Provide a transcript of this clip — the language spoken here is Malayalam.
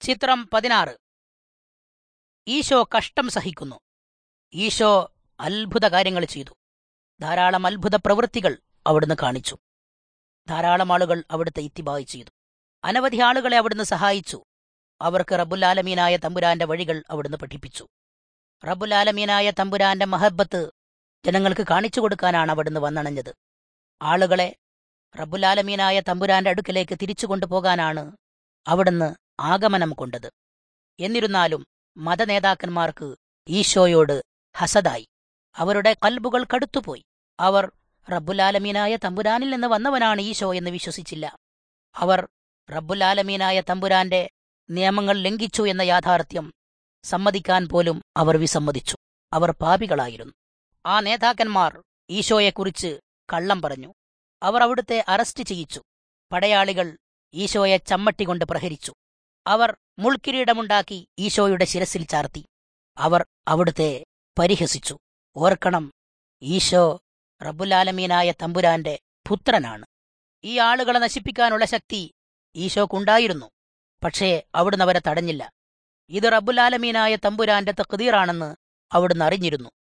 ചിത്രം പതിനാറ് ഈശോ കഷ്ടം സഹിക്കുന്നു ഈശോ അത്ഭുത കാര്യങ്ങൾ ചെയ്തു ധാരാളം അത്ഭുത പ്രവൃത്തികൾ അവിടുന്ന് കാണിച്ചു ധാരാളം ആളുകൾ അവിടുത്തെ ഇത്തിബായി ചെയ്തു അനവധി ആളുകളെ അവിടുന്ന് സഹായിച്ചു അവർക്ക് റബ്ബുലാലമീനായ തമ്പുരാന്റെ വഴികൾ അവിടുന്ന് പഠിപ്പിച്ചു റബ്ബുലാലമീനായ തമ്പുരാന്റെ മഹബത്ത് ജനങ്ങൾക്ക് കാണിച്ചു കൊടുക്കാനാണ് അവിടുന്ന് വന്നണഞ്ഞത് ആളുകളെ റബ്ബുലാലമീനായ തമ്പുരാന്റെ അടുക്കലേക്ക് തിരിച്ചു കൊണ്ടുപോകാനാണ് അവിടുന്ന് ആഗമനം കൊണ്ടത് എന്നിരുന്നാലും മതനേതാക്കന്മാർക്ക് ഈശോയോട് ഹസതായി അവരുടെ കൽബുകൾ കടുത്തുപോയി അവർ റബ്ബുലാലമീനായ തമ്പുരാനിൽ നിന്ന് വന്നവനാണ് ഈശോ എന്ന് വിശ്വസിച്ചില്ല അവർ റബ്ബുലാലമീനായ തമ്പുരാന്റെ നിയമങ്ങൾ ലംഘിച്ചു എന്ന യാഥാർത്ഥ്യം സമ്മതിക്കാൻ പോലും അവർ വിസമ്മതിച്ചു അവർ പാപികളായിരുന്നു ആ നേതാക്കന്മാർ ഈശോയെക്കുറിച്ച് കള്ളം പറഞ്ഞു അവർ അവിടുത്തെ അറസ്റ്റ് ചെയ്യിച്ചു പടയാളികൾ ഈശോയെ ചമ്മട്ടി കൊണ്ട് പ്രഹരിച്ചു അവർ മുൾക്കിരീടമുണ്ടാക്കി ഈശോയുടെ ശിരസിൽ ചാർത്തി അവർ അവിടുത്തെ പരിഹസിച്ചു ഓർക്കണം ഈശോ റബ്ബുലാലമീനായ തമ്പുരാന്റെ പുത്രനാണ് ഈ ആളുകളെ നശിപ്പിക്കാനുള്ള ശക്തി ഈശോക്കുണ്ടായിരുന്നു പക്ഷേ അവിടുന്ന് അവരെ തടഞ്ഞില്ല ഇത് റബ്ബുലാലമീനായ തമ്പുരാന്റെ തക്തീറാണെന്ന് അവിടുന്ന് അറിഞ്ഞിരുന്നു